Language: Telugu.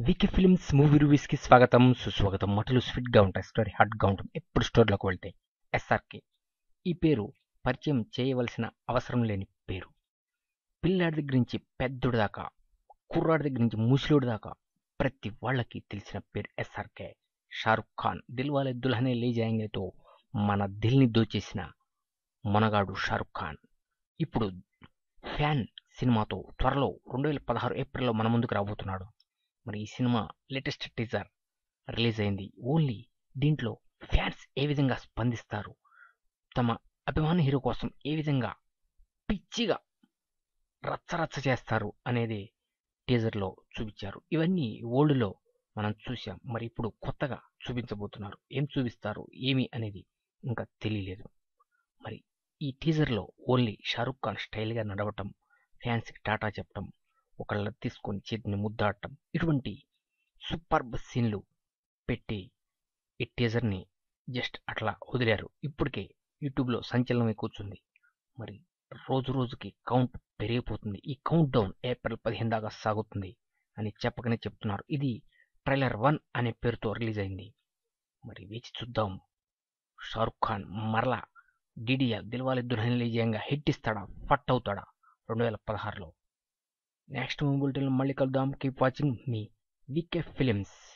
వికీ ఫిల్మ్స్ మూవీ రివ్యూస్ కి స్వాగతం సుస్వాగతం మటలు స్వీట్ గా ఉంటాయి స్టోరీ హాట్ గా ఉంటుంది ఎప్పుడు స్టోరీలోకి వెళ్తే ఎస్ఆర్కే ఈ పేరు పరిచయం చేయవలసిన అవసరం లేని పేరు పిల్లాడి దగ్గర నుంచి పెద్దోడి దాకా కుర్రాడి దగ్గర నుంచి ముసలోడి దాకా ప్రతి వాళ్ళకి తెలిసిన పేరు ఎస్ఆర్కే షారుఖ్ ఖాన్ దిల్వాలే దుల్హనే లే జాయింగేతో మన దిల్ని దోచేసిన మొనగాడు షారుఖ్ ఖాన్ ఇప్పుడు ఫ్యాన్ సినిమాతో త్వరలో రెండు వేల పదహారు ఏప్రిల్లో మన ముందుకు రాబోతున్నాడు మరి ఈ సినిమా లేటెస్ట్ టీజర్ రిలీజ్ అయింది ఓన్లీ దీంట్లో ఫ్యాన్స్ ఏ విధంగా స్పందిస్తారు తమ అభిమాన హీరో కోసం ఏ విధంగా పిచ్చిగా రచ్చరచ్చ చేస్తారు అనేది టీజర్లో చూపించారు ఇవన్నీ ఓల్డ్లో మనం చూసాం మరి ఇప్పుడు కొత్తగా చూపించబోతున్నారు ఏం చూపిస్తారు ఏమి అనేది ఇంకా తెలియలేదు మరి ఈ టీజర్లో ఓన్లీ షారుఖ్ ఖాన్ స్టైల్గా నడవటం ఫ్యాన్స్కి టాటా చెప్పటం ఒకళ్ళ తీసుకొని చేతిని ముద్దాడటం ఇటువంటి సూపర్బ్ సీన్లు పెట్టి ఈ టీజర్ని జస్ట్ అట్లా వదిలారు ఇప్పటికే యూట్యూబ్లో సంచలనమై కూర్చుంది మరి రోజు రోజుకి కౌంట్ పెరిగిపోతుంది ఈ కౌంట్ డౌన్ ఏప్రిల్ పదిహేను దాకా సాగుతుంది అని చెప్పకనే చెప్తున్నారు ఇది ట్రైలర్ వన్ అనే పేరుతో రిలీజ్ అయింది మరి వేచి చూద్దాం షారుఖ్ ఖాన్ మరలా డిడిఎల్ దిల్వాలే దుల్హన్ లీజంగా హిట్ ఇస్తాడా ఫట్ అవుతాడా రెండు వేల పదహారులో నెక్స్ట్ మూవీ బులెటిన్ మళ్ళీ కలుద్దాం కీప్ వాచింగ్ మీ వికే ఫిలిమ్స్